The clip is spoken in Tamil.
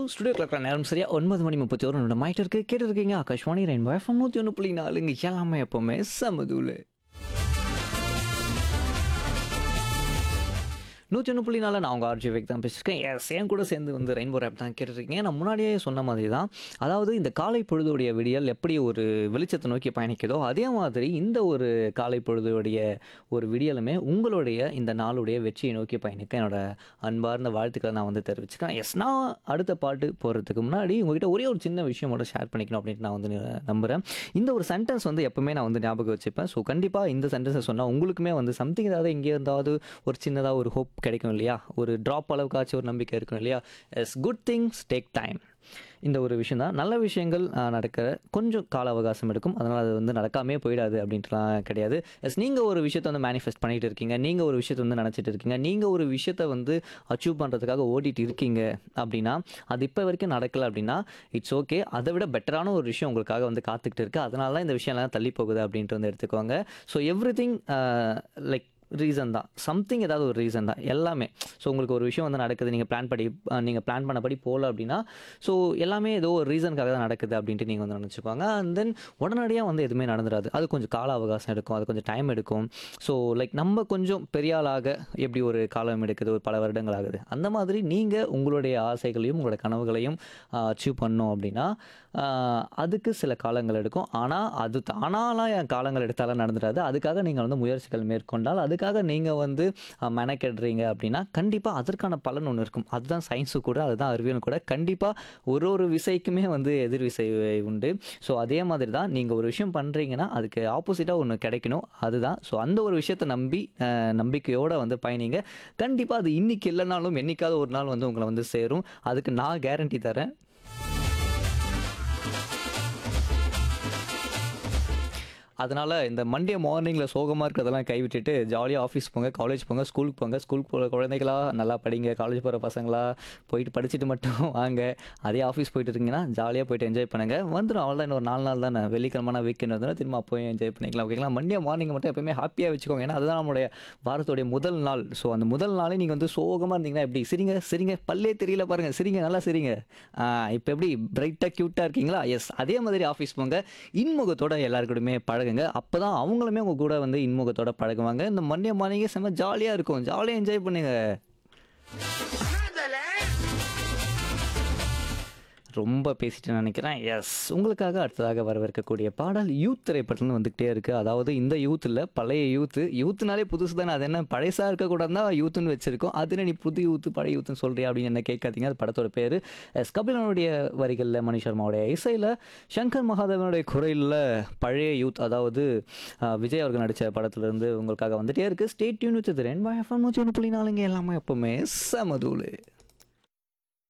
ஸ்டுடியோ கிளக்ல நேரம் சரியா ஒன்பது மணி முப்பத்தி ஒரு நிமிடம் ஆயிட்டு இருக்கு கேட்டு இருக்கீங்க ஆகாஷ்வாணி ரெயின்போ எஃப்எம் நூற்றி ஒன்று புள்ளி நாலுங்க எல்லாமே எப்பவுமே சமதூள் நூற்றி ஒன்று புள்ளி நாலு நான் உங்கள் ஆர்ஜி வேக் தான் பேசியிருக்கேன் எஸ் என் கூட சேர்ந்து வந்து ரெயின்போ ரேப் தான் கேட்டுருக்கீங்க நான் முன்னாடியே சொன்ன மாதிரி தான் அதாவது இந்த காலை பொழுதுடைய விடியல் எப்படி ஒரு வெளிச்சத்தை நோக்கி பயணிக்குதோ அதே மாதிரி இந்த ஒரு காலை பொழுதுடைய ஒரு விடியலுமே உங்களுடைய இந்த நாளுடைய வெற்றியை நோக்கி பயணிக்க என்னோட அன்பார்ந்த வாழ்த்துக்களை நான் வந்து தெரிவிச்சுக்கிறேன் எஸ் நான் அடுத்த பாட்டு போகிறதுக்கு முன்னாடி உங்ககிட்ட ஒரே ஒரு சின்ன விஷயம் மட்டும் ஷேர் பண்ணிக்கணும் அப்படின்ட்டு நான் வந்து ந- நம்புகிறேன் இந்த ஒரு சென்டென்ஸ் வந்து எப்பவுமே நான் வந்து ஞாபகம் வச்சுப்பேன் ஸோ கண்டிப்பாக இந்த சென்டென்ஸை சொன்னால் உங்களுக்குமே வந்து சம்திங் ஏதாவது எங்கே இருந்தாவது ஒரு சின்னதாக ஒரு ஹோப் கிடைக்கும் இல்லையா ஒரு ட்ராப் அளவுக்காச்சும் ஒரு நம்பிக்கை இருக்கும் இல்லையா yes good things take time இந்த ஒரு விஷயம் தான் நல்ல விஷயங்கள் ஆஹ், நடக்கிற கொஞ்சம் கால அவகாசம் எடுக்கும் அதனால் அது வந்து நடக்காமே போயிடாது அப்படின்ட்டுலாம் கிடையாது எஸ் நீங்கள் ஒரு விஷயத்தை வந்து மேனிஃபெஸ்ட் பண்ணிட்டு இருக்கீங்க நீங்கள் ஒரு விஷயத்தை வந்து நினச்சிட்டு இருக்கீங்க நீங்கள் ஒரு விஷயத்தை வந்து அச்சீவ் பண்ணுறதுக்காக ஓடிட்டு இருக்கீங்க அப்படின்னா அது இப்போ வரைக்கும் நடக்கலை அப்படின்னா இட்ஸ் ஓகே அதை விட பெட்டரான ஒரு விஷயம் உங்களுக்காக வந்து காத்துக்கிட்டு இருக்கு அதனால தான் இந்த விஷயம்லாம் தள்ளி போகுது அப்படின்ட்டு வந்து எடுத்துக்கோங்க so everything like reason தான் சம்திங் ஏதாவது ஒரு ரீசன் தான் எல்லாமே ஸோ உங்களுக்கு ஒரு விஷயம் வந்து நடக்குது நீங்கள் பிளான் படி நீங்கள் பிளான் பண்ணபடி போகல அப்படின்னா ஸோ எல்லாமே ஏதோ ஒரு ரீசனுக்காக தான் நடக்குது அப்படின்ட்டு நீங்கள் வந்து நினச்சிப்பாங்க அண்ட் தென் உடனடியாக வந்து எதுவுமே நடந்துடாது அது கொஞ்சம் கால அவகாசம் எடுக்கும் அது கொஞ்சம் டைம் எடுக்கும் ஸோ லைக் நம்ம கொஞ்சம் பெரிய ஆளாக எப்படி ஒரு காலம் எடுக்குது ஒரு பல வருடங்கள் ஆகுது அந்த மாதிரி நீங்கள் உங்களுடைய ஆசைகளையும் உங்களோட கனவுகளையும் அச்சீவ் பண்ணோம் அப்படின்னா ஆஹ், அதுக்கு சில காலங்கள் எடுக்கும் ஆனால் அது தானாலாம் என் காலங்கள் எடுத்தாலும் நடந்துடாது அதுக்காக நீங்கள் வந்து முயற்சிகள் மேற்கொண்டால் அதுக்காக நீங்கள் வந்து ஆஹ், மெனக்கெடுறீங்க அப்படின்னா கண்டிப்பாக அதற்கான பலன் ஒன்று இருக்கும் அதுதான் சயின்ஸு கூட அதுதான் அறிவியலும் கூட கண்டிப்பாக ஒரு ஒரு விசைக்குமே வந்து எதிர் விசை உண்டு ஸோ அதே மாதிரி தான் நீங்கள் ஒரு விஷயம் பண்ணுறீங்கன்னா அதுக்கு ஆப்போசிட்டாக ஒன்று கிடைக்கணும் அதுதான் ஸோ அந்த ஒரு விஷயத்தை நம்பி ஆஹ், நம்பிக்கையோட வந்து பயணிங்க கண்டிப்பாக அது இன்னைக்கு இல்லைனாலும் என்னைக்காவது ஒரு நாள் வந்து உங்களை வந்து சேரும் அதுக்கு நான் கேரண்டி தரேன் அதனால் இந்த மண்டே மார்னிங்கில் சோகமாக இருக்கிறதெல்லாம் கைவிட்டுட்டு ஜாலியாக ஆஃபீஸ் போங்க காலேஜ் போங்க ஸ்கூலுக்கு போங்க ஸ்கூலுக்கு போகிற குழந்தைகளா நல்லா படிங்க காலேஜ் போகிற பசங்களா போயிட்டு படிச்சுட்டு மட்டும் வாங்க அதே ஆஃபீஸ் போயிட்டு இருக்கீங்கன்னா ஜாலியாக போயிட்டு என்ஜாய் பண்ணுங்கள் வந்துடும் அவ்வளோதான் இன்னொரு நாலு நாள் தானே வெள்ளிக்கிழமான வீக்கெண்ட் வந்து திரும்ப அப்போயும் என்ஜாய் பண்ணிக்கலாம் ஓகேங்களா மண்டே மார்னிங் மட்டும் எப்பவுமே ஹாப்பியாக வச்சுக்கோங்க ஏன்னா அதுதான் நம்மளுடைய வாரத்துடைய முதல் நாள் ஸோ அந்த முதல் நாளே நீங்கள் வந்து சோகமாக இருந்தீங்கன்னா எப்படி சிரிங்க சிரிங்க பல்லே தெரியல பாருங்கள் சிரிங்க நல்லா சிரிங்க இப்போ எப்படி பிரைட்டாக க்யூட்டாக இருக்கீங்களா எஸ் அதே மாதிரி ஆஃபீஸ் போங்க இன்முகத்தோட எல்லாருக்கூடமே பழகுங்க அப்போ தான் அவங்களுமே உங்கள் கூட வந்து இன்முகத்தோட பழகுவாங்க இந்த மண்டே மார்னிங்கே செம்ம ஜாலியாக இருக்கும் ஜாலியாக என்ஜாய் பண்ணுங்க ரொம்ப பேசிட்டு நினைக்கிறேன் எஸ் உங்களுக்காக அடுத்ததாக வரவிருக்கக்கூடிய பாடல் யூத் திரைப்படம்னு வந்துகிட்டே இருக்குது அதாவது இந்த யூத்தில் பழைய யூத்து யூத்துனாலே புதுசு தானே அது என்ன பழையசாக இருக்கக்கூடாது தான் யூத்துன்னு வச்சிருக்கோம் அதுல நீ புது யூத்து பழைய யூத்துன்னு சொல்றியா அப்படின்னு என்ன கேட்காதீங்க அது படத்தோட பேர் எஸ் கபிலனுடைய வரிகளில் மணி சர்மாவுடைய இசையில் சங்கர் மகாதேவனுடைய குரலில் பழைய யூத் அதாவது அஹ், விஜய் அவர்கள் நடித்த படத்துலேருந்து உங்களுக்காக வந்துட்டே இருக்குது ஸ்டேட் யூன் வச்சது ரெண்டு எஃப்எம் நூற்றி ஒன்று புள்ளி நாலுங்க எல்லாமே எப்பவுமே சமதூளு